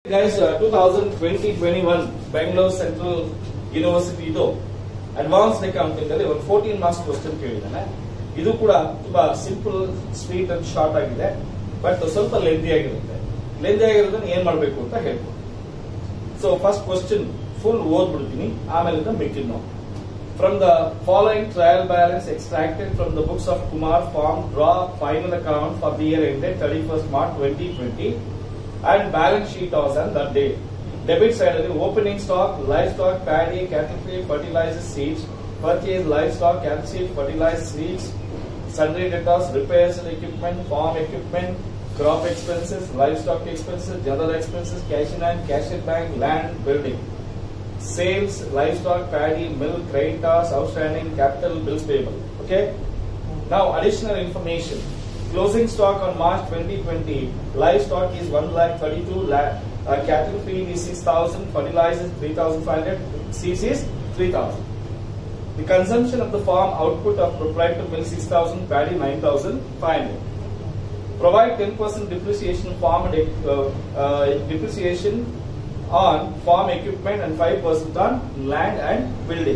Guys, uh, 2020-21 Bengaluru central university ಇದು advance accounting ಅಲ್ಲಿ ಒಂದು ಫೋರ್ಟೀನ್ ಮಾರ್ಕ್ಸ್ ಕ್ವಶನ್ ಕೇಳಿದ್ದಾನೆ ಇದು ಕೂಡ ತುಂಬಾ ಸಿಂಪಲ್ ಸ್ವೀಟ್ ಅಂಡ್ ಶಾರ್ಟ್ ಆಗಿದೆ ಬಟ್ ಸ್ವಲ್ಪ ಲೆಂದಿ ಆಗಿರುತ್ತೆ ಲೆಂದಿ ಆಗಿರೋದನ್ನ ಏನ್ ಮಾಡ್ಬೇಕು ಅಂತ ಹೇಳ್ಬೋದು ಸೊ ಫಸ್ಟ್ ಕ್ವಶನ್ ಫುಲ್ ಓದ್ಬಿಡ್ತೀನಿ ಆಮೇಲೆ ಮಿಕ್ಕಿದ್ ನಾವು From the following trial balance extracted from the books of Kumar form, draw final account for the year ended 31st March 2020 and balance sheet as on that date. Debit side of the opening stock, livestock, paddy, cattle feed, fertilizer seeds, purchase livestock, cattle seed, fertilizer seeds, sundry debtors, repairs and equipment, farm equipment, crop expenses, livestock expenses, general expenses, cash in hand, cash at bank, land, building sales, livestock, paddy, milk, creditors, outstanding, capital, bills payable. Okay. Now additional information. Closing stock on March 2020, livestock is 1 lakh 32 lakh, uh, cattle feed is 6,000, fertilizers 3,500, seeds is 3,000. The consumption of the farm output of proprietor mill 6,000, paddy 9,500. Provide 10% depreciation farm uh, uh, depreciation on farm equipment and 5% on land and building.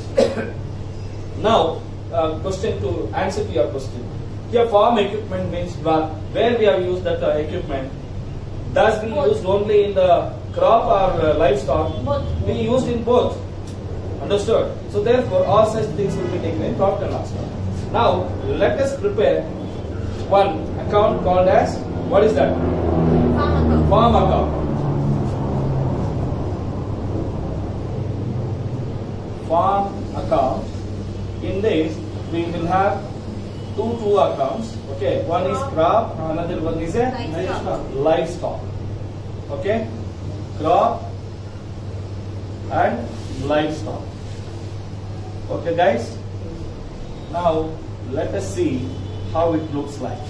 now, uh, question to answer to your question. Here, farm equipment means wha- where we have used that uh, equipment. Does we Both. use only in the crop or uh, livestock? Both. We used in both. Understood? So therefore, all such things will be taken in profit and loss. Now, let us prepare one account called as what is that? Farm account. Farm account. Farm account. In this, we will have two two accounts. Okay, one is crop, another one is a Livestock. livestock. Okay, crop and livestock. Okay, guys. Now let us see how it looks like.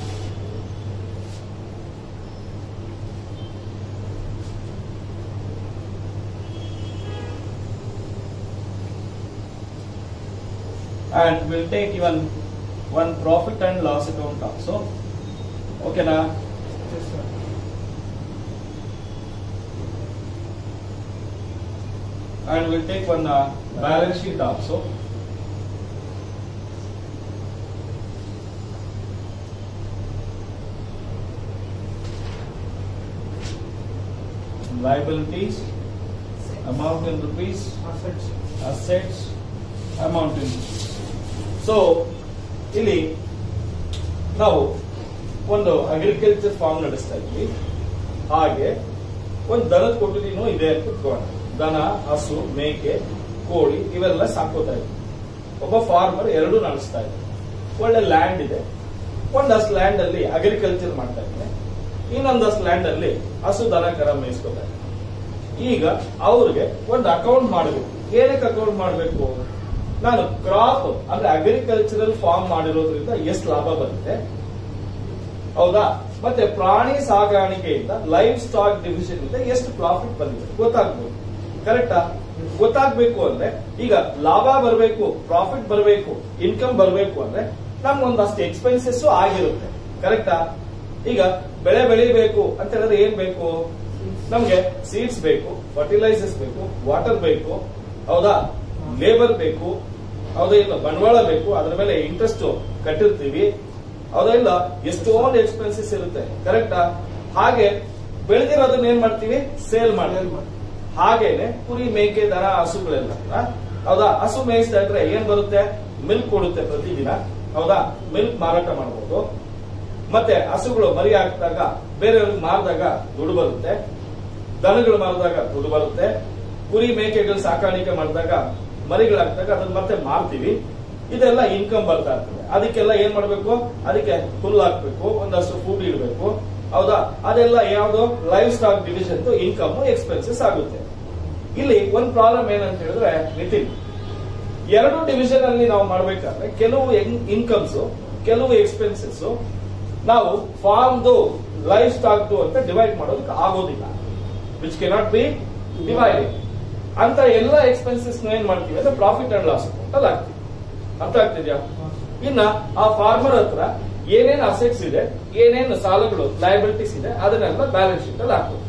and we'll take even one profit and loss account also. Okay, na? And we'll take one uh, balance sheet also. Liabilities, amount in rupees, assets, amount in so ಇಲ್ಲಿ ನಾವು ಒಂದು agriculture form ನಡೆಸ್ತಾ ಇದ್ವಿ ಹಾಗೆ ಒಂದು ದನದ ಕೊಟ್ಟಿಗೆನೂ ಇದೆ ಅಂತ ಇಟ್ಕೊಳ್ಳೋಣ ದನ ಹಸು ಮೇಕೆ ಕೋಳಿ ಇವೆಲ್ಲ ಸಾಕೋತಾ ಇದ್ವಿ ಒಬ್ಬ ಫಾರ್ಮರ್ ಎರಡು ನಡೆಸ್ತಾ ಇದ್ವಿ ಒಳ್ಳೆ ಲ್ಯಾಂಡ್ ಇದೆ ಒಂದಷ್ಟು ಲ್ಯಾಂಡ್ ಅಲ್ಲಿ ಅಗ್ರಿಕಲ್ಚರ್ ಮಾಡ್ತಾ ಇದ್ದಾನೆ ಇನ್ನೊಂದಷ್ಟು ಲ್ಯಾಂಡ್ ಅಲ್ಲಿ ಹಸು ದನ ಕರ ಮೇಯಿಸ್ಕೊತಾ ಇದ್ದಾನೆ ಈಗ ಅವ್ರಿಗೆ ಒಂದು ಅಕೌಂಟ್ ಮಾಡಬೇಕು ಏನಕ್ಕೆ ಅಕೌಂಟ್ ಮಾಡಬೇಕು ನಾನು ಕ್ರಾಪ್ ಅಂದ್ರೆ ಅಗ್ರಿಕಲ್ಚರಲ್ ಫಾರ್ಮ್ ಮಾಡಿರೋದ್ರಿಂದ ಎಷ್ಟು ಲಾಭ ಬರುತ್ತೆ ಹೌದಾ ಮತ್ತೆ ಪ್ರಾಣಿ ಸಾಗಾಣಿಕೆಯಿಂದ ಲೈಫ್ ಸ್ಟಾಕ್ ಡಿವಿಷನ್ ಇಂದ ಎಷ್ಟು ಪ್ರಾಫಿಟ್ ಬಂದಿದೆ ಗೊತ್ತಾಗ್ಬೋದು ಕರೆಕ್ಟಾ ಗೊತ್ತಾಗ್ಬೇಕು ಅಂದ್ರೆ ಈಗ ಲಾಭ ಬರಬೇಕು ಪ್ರಾಫಿಟ್ ಬರಬೇಕು ಇನ್ಕಮ್ ಬರಬೇಕು ಅಂದ್ರೆ ನಮ್ಗೆ ಒಂದಷ್ಟು ಎಕ್ಸ್ಪೆನ್ಸಸ್ ಆಗಿರುತ್ತೆ ಕರೆಕ್ಟಾ ಈಗ ಬೆಳೆ ಬೆಳಿಬೇಕು ಅಂತ ಹೇಳಿದ್ರೆ ಏನ್ ಬೇಕು ನಮ್ಗೆ ಸೀಡ್ಸ್ ಬೇಕು ಫರ್ಟಿಲೈಸರ್ಸ್ ಬೇಕು ವಾಟರ್ ಬೇಕು ಹೌದಾ ಲೇಬರ್ ಬೇಕು ಹೌದಾ ಇಲ್ಲ ಬಂಡವಾಳ ಬೇಕು ಅದ್ರ ಮೇಲೆ ಇಂಟ್ರೆಸ್ಟ್ ಕಟ್ಟಿರ್ತೀವಿ ಹೌದಾ ಇಲ್ಲ ಎಷ್ಟೊಂದು ಎಕ್ಸ್ಪೆನ್ಸಸ್ ಇರುತ್ತೆ ಕರೆಕ್ಟಾ ಹಾಗೆ ಬೆಳೆದಿರೋದನ್ನ ಏನ್ ಮಾಡ್ತೀವಿ ಸೇಲ್ ಮಾಡ್ತೀವಿ ಹಾಗೇನೆ ಕುರಿ ಮೇಕೆ ದನ ಹಸುಗಳೆಲ್ಲ ಕೂಡ, ಹೌದಾ ಹಸು ಮೇಯಿಸ್ತಾ ಇದ್ರೆ ಏನ್ ಬರುತ್ತೆ ಮಿಲ್ಕ್ ಕೊಡುತ್ತೆ ಪ್ರತಿದಿನ ಹೌದಾ ಮಿಲ್ಕ್ ಮಾರಾಟ ಮಾಡಬಹುದು ಮತ್ತೆ ಹಸುಗಳು ಮರಿ ಹಾಕಿದಾಗ ಬೇರೆಯವ್ರಿಗೆ ಮಾರಿದಾಗ ದುಡ್ಡು ಬರುತ್ತೆ ದನಗಳು ಮಾರಿದಾಗ ದುಡ್ಡು ಬರುತ್ತೆ ಕುರಿ ಮೇಕೆಗಳು ಸಾಕಾಣಿಕೆ ಮಾಡಿದಾಗ ಮರಿಗಳಾಗ್ದಾಗ ಅದನ್ನ ಮತ್ತೆ ಮಾರ್ತೀವಿ ಇದೆಲ್ಲ ಇನ್ಕಮ್ ಬರ್ತಾ ಇರ್ತದೆ ಅದಕ್ಕೆಲ್ಲ ಏನ್ ಮಾಡ್ಬೇಕು ಅದಕ್ಕೆ ಹುಲ್ಲು ಹಾಕ್ಬೇಕು ಒಂದಷ್ಟು ಫುಡ್ ಇಡಬೇಕು ಹೌದಾ ಅದೆಲ್ಲ ಯಾವ್ದು livestock division income expenses ಆಗುತ್ತೆ ಇಲ್ಲಿ ಒಂದ್ ಪ್ರಾಬ್ಲಮ್ ಏನಂತ ಹೇಳಿದ್ರೆ ನಿತಿನ್ ಎರಡು ಡಿವಿಷನ್ ಅಲ್ಲಿ ನಾವು ಮಾಡ್ಬೇಕಾದ್ರೆ ಕೆಲವು ಇನ್ಕಮ್ಸ್ ಕೆಲವು ಎಕ್ಸ್ಪೆನ್ಸಸ್ ನಾವು ಫಾರ್ಮ್ದು ಲೈಫ್ ಸ್ಟಾಕ್ದು ಅಂತ ಡಿವೈಡ್ ಮಾಡೋದಕ್ಕೆ ಆಗೋದಿಲ್ಲ ವಿಚ್ ಕೆನಾಟ್ ಬಿ ಡಿವೈಡೆಡ್ ಅಂತ ಎಲ್ಲ ಎಕ್ಸ್ಪೆನ್ಸಸ್ ಏನ್ ಮಾಡ್ತೀವಿ ಅಂದ್ರೆ ಪ್ರಾಫಿಟ್ ಅಂಡ್ ಲಾಸ್ ಅಕೌಂಟ್ ಅಲ್ಲಿ ಹಾಕ್ತೀವಿ ಅರ್ಥ ಆಗ್ತಿದ್ಯಾ ಇನ್ನ ಆ ಫಾರ್ಮರ್ ಹತ್ರ ಏನೇನ್ ಅಸೆಟ್ಸ್ ಇದೆ ಏನೇನು ಸಾಲಗಳು ಲಯಬಿಲಿಟೀಸ್ ಇದೆ ಅದನ್ನೆಲ್ಲ ಬ್ಯಾಲೆನ್ಸ್ ಶೀಟ್ ಅಲ್ಲಿ ಹಾಕ್ಬೇಕು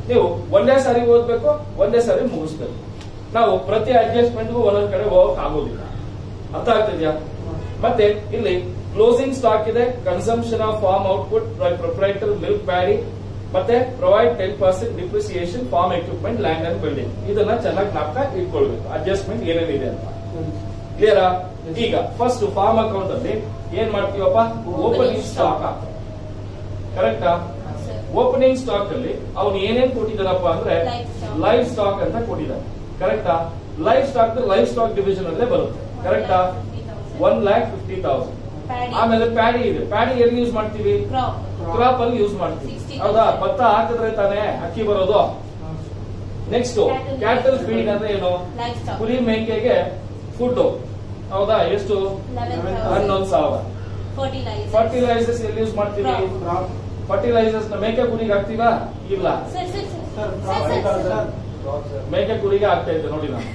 ನೀವು ಒಂದೇ ಸಾರಿ ಓದ್ಬೇಕು ಒಂದೇ ಸಾರಿ ಮುಗಿಸ್ಬೇಕು ನಾವು ಪ್ರತಿ ಅಡ್ಜಸ್ಟ್ಮೆಂಟ್ಗೂ ಒಂದೊಂದ್ ಕಡೆ ಹೋಗಕ್ ಆಗೋದಿಲ್ಲ ಅರ್ಥ ಆಗ್ತಿದ್ಯಾ ಮತ್ತೆ ಇಲ್ಲಿ ಕ್ಲೋಸಿಂಗ್ ಸ್ಟಾಕ್ ಇದೆ consumption of farm output proprietor milk barley ಮತ್ತೆ provide ten percent depreciation farm equipment land and building ಇದನ್ನ ಚೆನ್ನಾಗಿ ಜ್ಞಾಪಕ ಇಟ್ಕೊಳ್ಬೇಕು ಅಡ್ಜಸ್ಟ್ಮೆಂಟ್ ಏನೇನಿದೆ ಅಂತ ಕ್ಲಿಯರಾ ಈಗ ಫಸ್ಟ್ ಫಾರ್ಮ್ ಅಕೌಂಟ್ ಅಲ್ಲಿ ಏನ್ ಮಾಡ್ತೀವಪ್ಪ ಓಪನಿಂಗ್ ಸ್ಟಾಕ್ ಕರೆಕ್ಟಾ ಸರ್ ಓಪನಿಂಗ್ ಸ್ಟಾಕ್ ಅಲ್ಲಿ ಅವ್ನು ಏನೇನ್ ಕೊಟ್ಟಿದ್ದಾರಪ್ಪ ಅಂದ್ರೆ Live stock. ಲೈವ್ ಸ್ಟಾಕ್ ಅಂತ ಕೊಟ್ಟಿದ್ದಾರೆ ಕರೆಕ್ಟಾ livestock livestock division ಅಲ್ಲೇ ಬರುತ್ತೆ ಕರೆಕ್ಟಾ one lakh fifty thousand paddy ಆಮೇಲೆ ಪ್ಯಾಡಿ ಇದೆ ಪ್ಯಾಡಿ ಎಲ್ಲಿ ಯೂಸ್ ಮಾಡ್ತೀವಿ ಕ್ರಾಪ್ ಕ್ರಾಪ್ ಅಲ್ಲಿ ಯೂಸ್ ಮಾಡ್ತೀವಿ 60,000. ಹೌದಾ ಭತ್ತ ಹಾಕಿದ್ರೆ ತಾನೇ ಅಕ್ಕಿ ಬರೋದು next Cattle cattle feed. Feed ಅಂದ್ರೆ ಏನು ಲೈಫ್ ಸ್ಟಾಕ್ ಕುರಿ ಮೇಕೆಗೆ ಫುಡ್ ಹೌದಾ ಎಷ್ಟು ಹನ್ನೊಂದು ಸಾವಿರ ಫರ್ಟಿಲೈಸರ್ ಫರ್ಟಿಲೈಸರ್ಸ್ ಎಲ್ಲಿ ಯೂಸ್ ಮಾಡ್ತೀವಿ ಫರ್ಟಿಲೈಸರ್ಸ್ ನ ಮೇಕೆ ಕುರಿಗೆ ಹಾಕ್ತೀವಾ ಇಲ್ಲ sir sir sir sir sir sir ಮೇಕೆ ಕುರಿಗೆ ಆಗ್ತಾ ಇದ್ದೆ ನೋಡಿ ನಾನು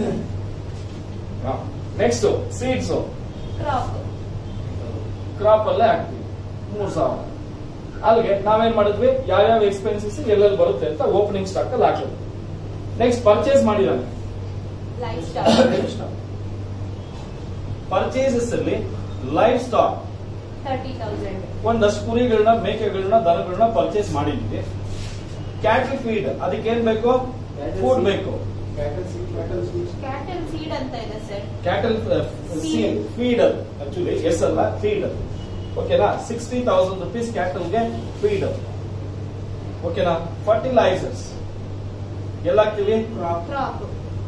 ನೆಕ್ಸ್ಟ್ ಸೀಡ್ಸ್ ಕ್ರಾಪ್ ಕ್ರಾಪ್ ಅಲ್ಲೇ ಹಾಕ್ತೀವಿ ಮೂರ್ ಸಾವಿರ ಅಲ್ಲಿಗೆ ನಾವೇನ್ ಮಾಡಿದ್ವಿ ಯಾವ್ಯಾವ ಎಕ್ಸ್ಪೆನ್ಸಸ್ ಎಲ್ಲೆಲ್ಲಿ ಬರುತ್ತೆ ಅಂತ ಓಪನಿಂಗ್ ಸ್ಟಾಕ್ ಅಲ್ಲಿ ಹಾಕಿದ್ವಿ ನೆಕ್ಸ್ಟ್ ಪರ್ಚೇಸ್ ಮಾಡಿದಾನೆ ಲೈಫ್ ಸ್ಟಾಕ್ ಪರ್ಚೇಸಸ್ ಅಲ್ಲಿ ಲೈಫ್ ಸ್ಟಾಕ್ ತರ್ಟಿ ತೌಸಂಡ್ ಒಂದಷ್ಟು ಕುರಿಗಳನ್ನ ಮೇಕೆಗಳನ್ನ ದನಗಳನ್ನ ಪರ್ಚೇಸ್ ಮಾಡಿದ್ವಿ ಕ್ಯಾಟಲ್ ಫೀಡ್ ಅದಕ್ಕೆ ಏನ್ ಬೇಕು ಫುಡ್ ಬೇಕು ಕ್ಯಾಟಲ್ ಫೀಡ್ ಅಂತ ಇದೆ sir cattle Feed. Feeder actually yes ಅಲ್ಲ ಫೀಡರ್ ಓಕೆನಾ ಸಿಕ್ಸ್ಟಿ ತೌಸಂಡ್ ರುಪೀಸ್ ಕ್ಯಾಟಲ್ಗೆ ಫೀಡರ್ ಓಕೆನಾ ಫರ್ಟಿಲೈಸರ್ಸ್ ಎಲ್ಲ ಹಾಕ್ತೀವಿ crop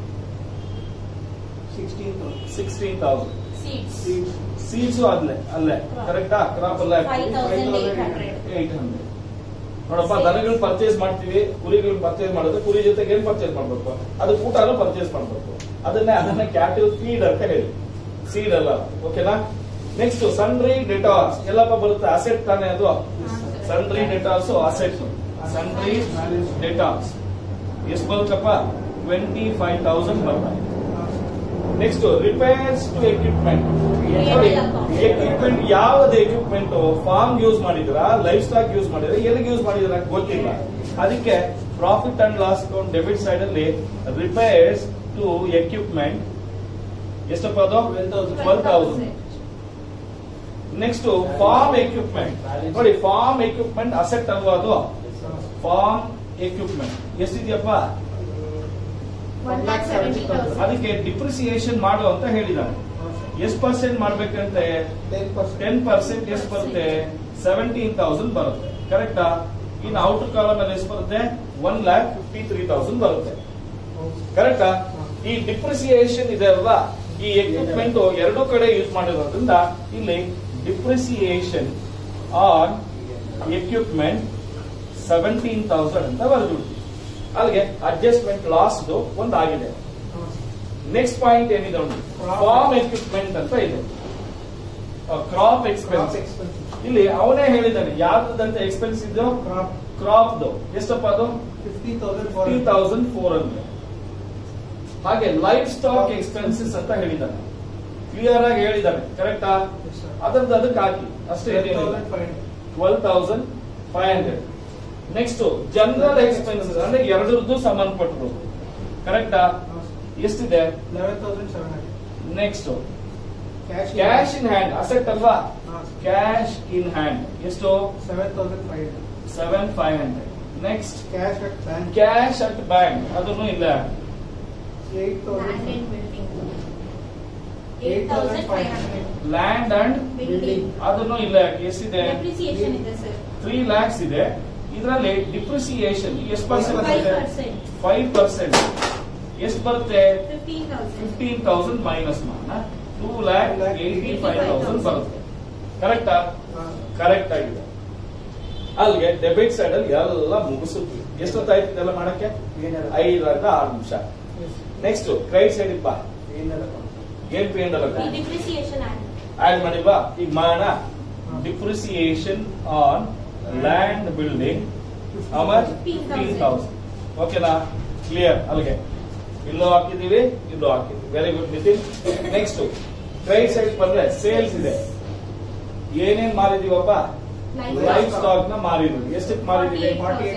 sixteen thousand seeds seeds ಅಲ್ಲೇ ಅಲ್ಲೇ Crop. ಕರೆಕ್ಟಾ ಕ್ರಾಪ್ ಅಲ್ಲೇ five thousand eight hundred eight hundred ನೋಡಪ್ಪ ದನಗಳು ಪರ್ಚೇಸ್ ಮಾಡ್ತೀವಿ ಕುರಿಗಳನ್ನ ಪರ್ಚೇಸ್ ಮಾಡಿದ್ರೆ ಕುರಿ ಜೊತೆಗೆ ಏನ್ ಪರ್ಚೇಸ್ ಮಾಡ್ಬೇಕು ಅದು ಊಟನೂ ಪರ್ಚೇಸ್ ಮಾಡ್ಬೇಕು ಅದನ್ನೇ ಅದನ್ನ ಕ್ಯಾಟಲ್ ಫೀಡ್ ಅಂತ ಹೇಳಿ ಸೀಡ್ ಅಲ್ಲ ಓಕೆನಾ ನೆಕ್ಸ್ಟ್ ಸನ್ರಿ ಡೆಟಾರ್ಸ್ ಎಲ್ಲಪ್ಪ ಬರುತ್ತೆ ಅಸೆಟ್ ತಾನೇ ಅದು sundry debtors asset sundry debtors ಎಷ್ಟು ಬರುತ್ತಪ್ಪ ಟ್ವೆಂಟಿ ಫೈವ್ ತೌಸಂಡ್ ಬರ್ತದೆ ನೆಕ್ಸ್ಟ್ ರಿಪೇರ್ಸ್ ಟು ಎಕ್ವಿಪ್ಮೆಂಟ್ ನೋಡಿ ಎಕ್ವಿಪ್ಮೆಂಟ್ ಯಾವ್ದು ಎಕ್ವಿಪ್ಮೆಂಟ್ ಫಾರ್ಮ್ ಯೂಸ್ ಮಾಡಿದ್ರ ಲೈಫ್ ಸ್ಟಾಕ್ ಯೂಸ್ ಮಾಡಿದ್ರ ಎಲ್ಲಿಗೆ ಯೂಸ್ ಮಾಡಿದ್ರ ಅಂತ ಗೊತ್ತಿಲ್ಲ ಅದಕ್ಕೆ profit and loss account debit side ಅಲ್ಲಿ ರಿಪೇರ್ಸ್ ಟು ಎಕ್ವಿಪ್ಮೆಂಟ್ ಎಷ್ಟಪ್ಪ ಅದು twelve thousand next farm equipment ನೋಡಿ ಫಾರ್ಮ್ ಎಕ್ವಿಪ್ಮೆಂಟ್ ಅಸೆಟ್ ಅಲ್ವಾ ಅದು ಫಾರ್ಮ್ ಎಕ್ವಿಪ್ಮೆಂಟ್ ಎಷ್ಟಿದೆಯಪ್ಪ ಒನ್ ಲ್ಯಾಕ್ ಸೆವೆಂಟಿ ತೌಸಂಡ್ ಅದಕ್ಕೆ ಡಿಪ್ರಿಸಿಯೇಷನ್ ಮಾಡು ಅಂತ ಹೇಳಿದಾನೆ ಎಷ್ಟು ಪರ್ಸೆಂಟ್ ಮಾಡ್ಬೇಕಂತೆ ಟೆನ್ ಪರ್ಸೆಂಟ್ ಎಷ್ಟು ಬರುತ್ತೆ ಸೆವೆಂಟೀನ್ ತೌಸಂಡ್ ಬರುತ್ತೆ ಕರೆಕ್ಟಾ ಇನ್ನು ಔಟರ್ ಕಾಲಮ್ ಅಲ್ಲಿ ಎಷ್ಟು ಬರುತ್ತೆ one lakh fifty three thousand ಬರುತ್ತೆ ಕರೆಕ್ಟಾ ಈ ಡಿಪ್ರಿಸಿಯೇಷನ್ ಇದೆ ಅಲ್ವಾ ಈ ಎಕ್ವಿಪ್ಮೆಂಟ್ ಎರಡೂ ಕಡೆ ಯೂಸ್ ಮಾಡಿರೋದ್ರಿಂದ ಇಲ್ಲಿ depreciation on equipment seventeen thousand ಅಂತ ಬರೆದ್ಬಿಡ್ತೀವಿ ಅಲ್ಲಿಗೆ ಅಡ್ಜಸ್ಟ್ಮೆಂಟ್ ಲಾಸ್ ಒಂದಾಗಿದೆ ನೆಕ್ಸ್ಟ್ ಪಾಯಿಂಟ್ ಏನಿದೆ ನೋಡಿ ಫಾರ್ಮ್ ಎಕ್ವಿಪ್ಮೆಂಟ್ ಅಂತ ಇದೆ ಕ್ರಾಪ್ ಎಕ್ಸ್ಪೆನ್ಸ್ ಇಲ್ಲಿ ಅವನೇ ಹೇಳಿದ್ದಾನೆ ಯಾವ್ದಂತ ಎಕ್ಸ್ಪೆನ್ಸ್ ಇದು ಕ್ರಾಪ್ ಎಷ್ಟಪ್ಪ ಅದು ಫಿಫ್ಟಿ ತೌಸಂಡ್ ಫೋರ್ ಹಂಡ್ರೆಡ್ ಹಾಗೆ ಲೈಫ್ ಸ್ಟಾಕ್ ಎಕ್ಸ್ಪೆನ್ಸಸ್ ಅಂತ ಹೇಳಿದ್ದಾನೆ ಕ್ಲಿಯರ್ ಆಗಿ ಹೇಳಿದ್ದಾನೆ ಕರೆಕ್ಟಾ ಅದರದ್ದು ಅದಕ್ಕೆ ಹಾಕಿ ಅಷ್ಟೇ twelve thousand five hundred next general expenses ಅಂದ್ರೆ ಎರಡರದ್ದು ಸಂಬಂಧಪಟ್ಟರು ಕರೆಕ್ಟಾ ಎಷ್ಟಿದೆ ನೆಕ್ಸ್ಟ್ ಕ್ಯಾಶ್ ಇನ್ ಹ್ಯಾಂಡ್ ಅಸೆಟ್ ಅಲ್ವಾ ಕ್ಯಾಶ್ ಇನ್ ಹ್ಯಾಂಡ್ ಎಷ್ಟು seven five hundred next cash at bank ಅದನ್ನು ಇಲ್ಲ land and building eight thousand five hundred land and building ಅದನ್ನು ಇಲ್ಲ ಎಷ್ಟಿದೆ ಡೆಪ್ರಿಸಿಯೇಷನ್ ಇದೆ ಸರ್ ತ್ರೀ ಲ್ಯಾಕ್ಸ್ ಇದೆ ಇದರಲ್ಲಿ ಡಿಪ್ರಿಸಿಯೇಷನ್ ಎಷ್ಟು ಪರ್ಸೆಂಟ್ ಫೈವ್ ಇದೆ ಪರ್ಸೆಂಟ್ ಫೈವ್ ಪರ್ಸೆಂಟ್ ಎಷ್ಟು ಬರುತ್ತೆ fifteen thousand fifteen thousand minus ಮಾಡ two lakh eighty five thousand ಬರುತ್ತೆ ಕರೆಕ್ಟಾ ಕರೆಕ್ಟ್ ಆಗಿದೆ ಅಲ್ಲಿಗೆ ಡೆಬಿಟ್ ಸೈಡ್ ಅಲ್ಲಿ ಎಲ್ಲ ಮುಗಿಸಿದ್ವಿ ಎಷ್ಟೊತ್ತಾಯ್ತು ಇದೆಲ್ಲ ಮಾಡಕ್ಕೆ ಐದರಿಂದ ಆರು ನಿಮಿಷ ನೆಕ್ಸ್ಟ್ ಕ್ರೆಡಿಟ್ ಸೈಡ್ ಇಪ್ಪ ಏನ್ ಪಿ ಅಂಡ್ ಈ ಡಿಪ್ರಿಸಿಯೇಷನ್ ಆ್ಯಂಡ್ ಆಡ್ ಮಾಡಿಲ್ವಾ ಈಗ ಮಾಡೋಣ depreciation on land building Amar fifteen thousand ಓಕೆನಾ ಕ್ಲಿಯರ್ ಅಲ್ಲಿಗೆ ಇಲ್ಲೂ ಹಾಕಿದೀವಿ ಇಲ್ಲೂ ಹಾಕಿದೀವಿ very good Nitin next credit side ಬಂದ್ರೆ ಸೇಲ್ಸ್ ಇದೆ ಏನೇನ್ ಮಾರಿದೀವಪ್ಪ ಲೈಫ್ ಸ್ಟಾಕ್ ನ ಮಾರಿದ್ವಿ ಎಷ್ಟಕ್ಕೆ ಮಾರಿದೀವಿ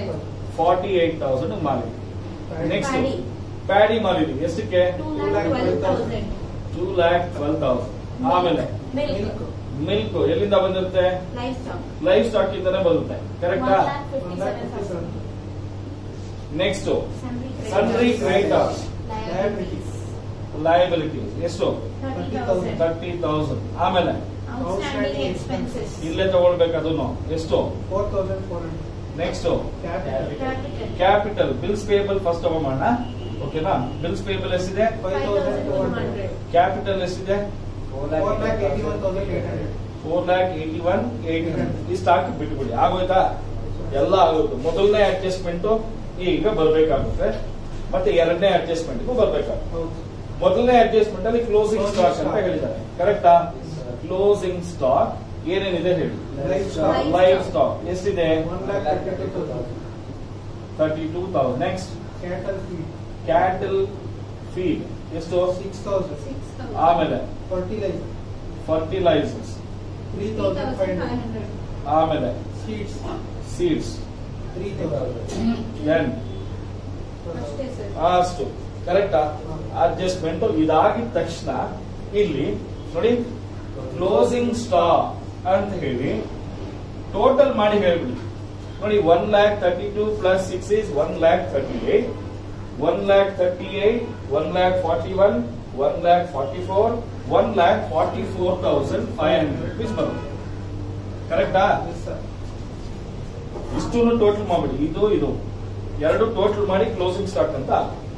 ಫಾರ್ಟಿ ಏಟ್ ತೌಸಂಡ್ ಮಾರಿದ್ವಿ ನೆಕ್ಸ್ಟ್ Paddy. ಪ್ಯಾಡಿ ಮಾರಿದ್ವಿ ಎಷ್ಟಕ್ಕೆ two lakh twelve thousand two lakh twelve thousand ಆಮೇಲೆ ಮಿಲ್ಕ್ ಮಿಲ್ಕ್ ಎಲ್ಲಿಂದ ಬಂದಿರುತ್ತೆ ಲೈಫ್ ಸ್ಟಾಕ್ ಲೈಫ್ ಸ್ಟಾಕ್ ಇಂದಾನೆ ಬರುತ್ತೆ ಒನ್ ಕರೆಕ್ಟಾ lakh fifty seven thousand next sundry sundry creditors liabilities liability ಎಷ್ಟು ಥರ್ಟಿ ತೌಸಂಡ್ ತರ್ಟಿ ತೌಸಂಡ್ ಆಮೇಲೆ ಔಟ್ಸ್ಟ್ಯಾಂಡಿಂಗ್ ಎಕ್ಸ್ಪೆನ್ಸಸ್ ಇಲ್ಲೇ ತಗೊಳ್ಬೇಕು ಅದನ್ನು ಎಷ್ಟು four thousand four hundred next capital capital bills payable first ತಗೊಂಬೋಣ ಓಕೆನಾ ಬಿಲ್ಸ್ ಪೇಬಲ್ ಎಷ್ಟಿದೆ five thousand two hundred capital ಎಷ್ಟಿದೆ four lakh eighty one thousand eight hundred four lakh eighty one eight hundred ಇಷ್ಟು ಹಾಕಿ ಬಿಟ್ಬಿಡಿ ಆಗೋಯ್ತಾ ಎಲ್ಲ ಆಗೋಯ್ತು ಮೊದಲನೇ ಅಡ್ಜಸ್ಟ್ಮೆಂಟ್ ಈಗ ಬರ್ಬೇಕಾಗುತ್ತೆ ಮತ್ತೆ ಎರಡನೇ ಅಡ್ಜಸ್ಟ್ಮೆಂಟ್ಗೂ ಬರ್ಬೇಕಾಗುತ್ತೆ ಹೌದು ಮೊದಲನೇ ಅಡ್ಜಸ್ಟ್ಮೆಂಟ್ ಅಲ್ಲಿ ಕ್ಲೋಸಿಂಗ್ ಸ್ಟಾಕ್ ಅಂತ ಹೇಳಿದ್ದಾರೆ ಕರೆಕ್ಟಾ ಕ್ಲೋಸಿಂಗ್ ಸ್ಟಾಕ್ ಏನೇನಿದೆ ಹೇಳಿ Live stock. ಲೈವ್ ಸ್ಟಾಕ್ ಎಷ್ಟಿದೆ one lakh thirty two thousand thirty two thousand next cattle feed cattle feed ಎಷ್ಟು ಸಿಕ್ಸ್ ತೌಸಂಡ್ ಸಿಕ್ಸ್ ಆಮೇಲೆ fertiliser fertilisers three thousand five hundred ಆಮೇಲೆ ಸೀಡ್ಸ್ ಸೀಡ್ಸ್ ತ್ರೀ ತೌಸಂಡ್ ಎನ್ ಅಷ್ಟೇ sir ಅಷ್ಟು ಕರೆಕ್ಟಾ ಅಡ್ಜಸ್ಟ್ಮೆಂಟ್ ಇದಾಗಿದ ತಕ್ಷಣ ಇಲ್ಲಿ ನೋಡಿ ಕ್ಲೋಸಿಂಗ್ ಸ್ಟಾಕ್ ಅಂತ ಹೇಳಿ ಟೋಟಲ್ ಮಾಡಿ ಹೇಳ್ಬಿಡಿ ನೋಡಿ one lakh thirty two plus six is one lakh thirty eight one lakh thirty eight one lakh forty one one lakh forty four one lakh forty four thousand five hundred rupees ಬರುತ್ತೆ ಕರೆಕ್ಟಾ ಎಸ್ ಸರ್ ಇಷ್ಟು ಟೋಟಲ್ ಮಾಡ್ಬಿಡಿ ಇದು ಇದು ಎರಡು ಟೋಟಲ್ ಮಾಡಿ ಕ್ಲೋಸಿಂಗ್ ಸ್ಟಾಕ್ ಅಂತ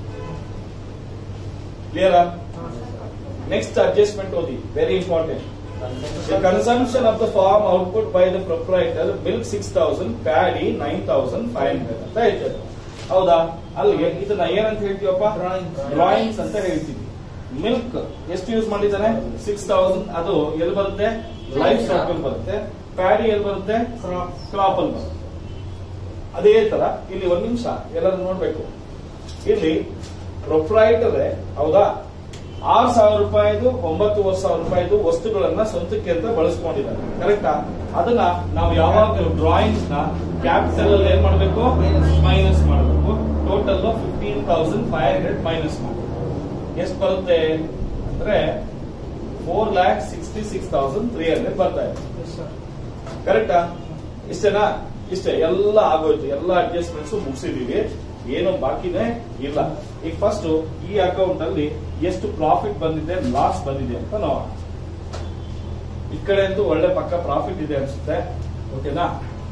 clear next adjustment ಓದಿ very important The consumption of the farm output by the proprietor milk 6000 paddy 9500 ಅಂತ ಹೇಳ್ತಾರೆ ಹೌದಾ ಅಲ್ಲಿಗೆ ಇದನ್ನ ಏನಂತ ಹೇಳ್ತೀವಪ್ಪ Drawings. ಡ್ರಾಯಿಂಗ್ಸ್ ಅಂತ ಹೇಳ್ತೀವಿ ಮಿಲ್ಕ್ ಎಷ್ಟು ಯೂಸ್ ಮಾಡಿದ್ದಾನೆ ಸಿಕ್ಸ್ ತೌಸಂಡ್ ಅದು ಎಲ್ಲಿ ಬರುತ್ತೆ ಲೈಫ್ ಸ್ಟಾಕ್ ಅಲ್ಲಿ ಬರುತ್ತೆ ಪ್ಯಾಡಿ ಎಲ್ಲಿ ಬರುತ್ತೆ ಕ್ರಾಪ್ ಕ್ರಾಪ್ ಅಲ್ಲಿ ಬರುತ್ತೆ ಅದೇ ತರ ಇಲ್ಲಿ ಒಂದ್ ನಿಮಿಷ ಎಲ್ಲರೂ ನೋಡ್ಬೇಕು ಇಲ್ಲಿ ಪ್ರೊಪ್ರೈಟರೇ ಹೌದಾ ಆರು ಸಾವಿರ ರೂಪಾಯಿದು ಒಂಬತ್ತುವರೆ ಸಾವಿರ ರೂಪಾಯಿದು ವಸ್ತುಗಳನ್ನ ಸ್ವಂತಕ್ಕೆ ಅಂತ ಬಳಸ್ಕೊಂಡಿದ್ದಾರೆ ಕರೆಕ್ಟಾ ಅದನ್ನ ನಾವು ಯಾವಾಗಲೂ ಡ್ರಾಯಿಂಗ್ಸ್ ನ ಕ್ಯಾಪಿಟಲ್ ಅಲ್ಲಿ ಏನ್ ಮಾಡ್ಬೇಕು ಮೈನಸ್ ಮಾಡಬೇಕು total fifteen thousand five hundred minus ಮಾಡಬೇಕು ಎಷ್ಟು ಬರುತ್ತೆ ಅಂದ್ರೆ four lakh sixty six thousand three hundred ಬರ್ತಾ ಇದೆ ಎಸ್ ಸರ್ ಕರೆಕ್ಟಾ ಇಷ್ಟೇನಾ ಇಷ್ಟೇ ಎಲ್ಲ ಆಗೋಯ್ತು ಎಲ್ಲ ಅಡ್ಜಸ್ಟ್ಮೆಂಟ್ಸ್ ಮುಗಿಸಿದೀವಿ ಏನು ಬಾಕಿನೇ ಇಲ್ಲ ಈಗ ಫಸ್ಟ್ ಈ ಅಕೌಂಟ್ ಅಲ್ಲಿ ಎಷ್ಟು ಪ್ರಾಫಿಟ್ ಬಂದಿದೆ ಲಾಸ್ ಬಂದಿದೆ ಅಂತ ನೋಡೋಣ ಈ ಕಡೆ ಅಂತೂ ಒಳ್ಳೆ ಪಕ್ಕ ಪ್ರಾಫಿಟ್ ಇದೆ ಅನ್ಸುತ್ತೆ ಓಕೆನಾ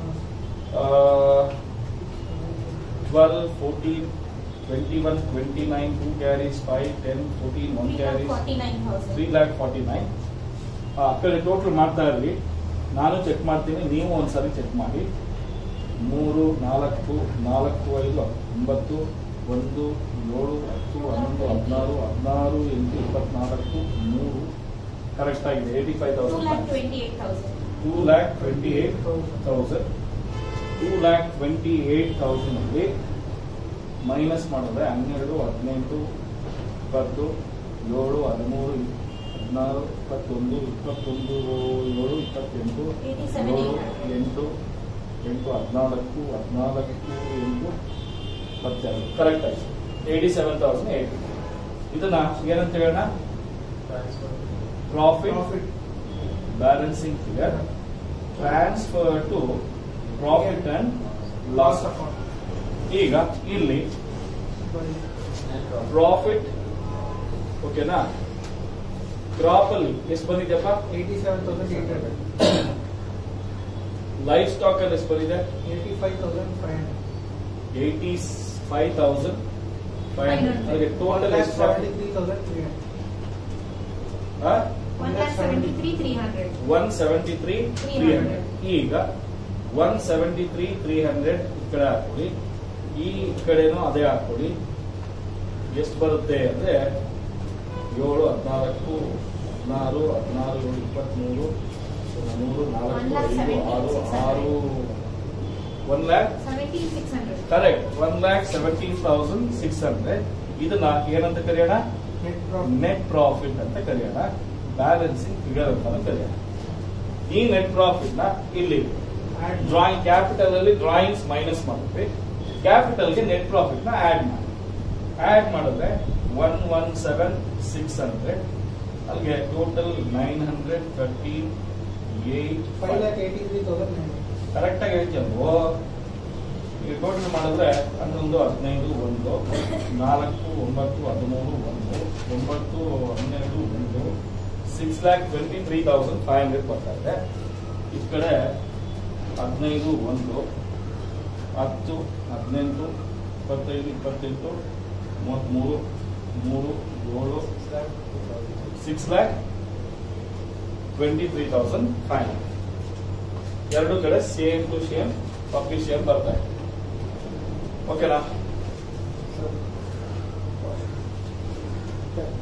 twelve fourteen twenty one twenty nine two carries five ten fourteen one carries forty nine three thousand lakh forty nine ಆ ಕಡೆ ಟೋಟಲ್ ಮಾಡ್ತಾ ಇರಲಿ ನಾನು ಚೆಕ್ ಮಾಡ್ತೀನಿ ನೀವು ಒಂದ್ಸರಿ ಚೆಕ್ ಮಾಡಿ ಮೂರು ನಾಲ್ಕು ನಾಲ್ಕು ಐದು ಒಂಬತ್ತು ಒಂದು ಏಳು ಹತ್ತು ಹನ್ನೊಂದು ಹದಿನಾರು ಹದಿನಾರು ಎಂಟು ಇಪ್ಪತ್ನಾಲ್ಕು ಮೂರು ಕರೆಕ್ಟ್ ಆಗಿದೆ eighty five two lakh thousand twenty eight thousand two lakh twenty eight thousand two lakh twenty eight thousand ಅಲ್ಲಿ ಮೈನಸ್ ಮಾಡಿದ್ರೆ ಹನ್ನೆರಡು ಹದಿನೆಂಟು ಇಪ್ಪತ್ತು ಏಳು ಹದಿಮೂರು ಹದಿನಾರು ಇಪ್ಪತ್ತೊಂದು ಇಪ್ಪತ್ತೊಂದು ಏಳು ಇಪ್ಪತ್ತೆಂಟು ಏಯ್ಟಿ ಸೆವೆನ್ ಏಳು ಎಂಟು ಎಂಟು ಹದಿನಾಲ್ಕು ಹದಿನಾಲ್ಕು ಎಂಟು ಇಪ್ಪತ್ತೆರಡು ಕರೆಕ್ಟ್ ಆಯ್ತು ಏಯ್ಟಿ ಸೆವೆನ್ ತೌಸಂಡ್ ಏಯ್ಟಿ ಇದನ್ನ ಏನಂತ ಹೇಳೋಣ profit profit balancing figure transfer to profit and loss account ಈಗ ಇಲ್ಲಿ ಪ್ರಾಫಿಟ್ ಓಕೆನಾ ಕ್ರಾಪ್ ಅಲ್ಲಿ ಎಷ್ಟು ಬಂದಿದೆಯಪ್ಪ eighty seven thousand eight hundred livestock ಅಲ್ಲಿ ಎಷ್ಟು ಬಂದಿದೆ eighty five thousand five hundred eighty five thousand five hundred ಅದಕ್ಕೆ ಒನ್ ಟೋಟಲ್ ಲ್ಯಾಕ್ ಎಷ್ಟು seventy three thousand three hundred one lakh seventy three three hundred one seventy three three hundred ಈಗ one seventy three three hundred ಈ ಕಡೆ ಹಾಕೊಳ್ಳಿ ಈ ಕಡೆನೂ ಅದೇ ಹಾಕೊಳ್ಳಿ ಎಷ್ಟು ಬರುತ್ತೆ ಅಂದ್ರೆ ಏಳು ಹದಿನಾಲ್ಕು ಹದಿನಾರು ಹದಿನಾರು ಏಳು ಇಪ್ಪತ್ಮೂರು ಮೂರು ನಾಲ್ಕು One lakh ಐದು seventeen ಆರು six hundred. ಆರು one lakh seventeen six hundred correct one lakh seventeen thousand six hundred ಇದನ್ನ ಏನಂತ ಕರೆಯೋಣ ನೆಟ್ ಪ್ರಾಫಿಟ್ ನೆಟ್ ಪ್ರಾಫಿಟ್ ಅಂತ ಕರೆಯೋಣ ಬ್ಯಾಲೆನ್ಸಿಂಗ್ ಫಿಗರ್ ಅಂತ ಕರೆಯೋಣ ಈ ನೆಟ್ ಪ್ರಾಫಿಟ್ ನ ಇಲ್ಲಿ ಆಡ್ ಡ್ರಾಯಿಂಗ್ ಕ್ಯಾಪಿಟಲ್ ಅಲ್ಲಿ ಡ್ರಾಯಿಂಗ್ಸ್ ಮೈನಸ್ ಮಾಡ್ತೀವಿ ಕ್ಯಾಪಿಟಲ್ಗೆ ನೆಟ್ ಪ್ರಾಫಿಟ್ ನ ಆಡ್ ಮಾಡಿ ಆಡ್ ಮಾಡಿದ್ರೆ one one seven six hundred ಅಲ್ಲಿಗೆ total nine hundred thirteen eight five lakh eighty three thousand nine correct ಆಗಿ ಹೇಳ್ತೀಯಲ್ವೋ ಈಗ ಟೋಟಲ್ ಮಾಡಿದ್ರೆ ಹನ್ನೊಂದು ಹದಿನೈದು ಒಂದು ನಾಲ್ಕು ಒಂಬತ್ತು ಹದಿಮೂರು ಒಂದು ಒಂಬತ್ತು ಹನ್ನೆರಡು ಒಂದು six lakh twenty three thousand five hundred ಬರ್ತಾ ಇದೆ ಈ ಕಡೆ ಹದಿನೈದು ಒಂದು ಹತ್ತು ಹದಿನೆಂಟು ಇಪ್ಪತ್ತೈದು ಇಪ್ಪತ್ತೆಂಟು ಮೂವತ್ತ್ಮೂರು ಮೂರು ಏಳು six lakh twenty three thousand five hundred ಎರಡು ಕಡೆ same to same copy same ಬರ್ತಾ ಇದೆ ಓಕೆನಾ ಸರ್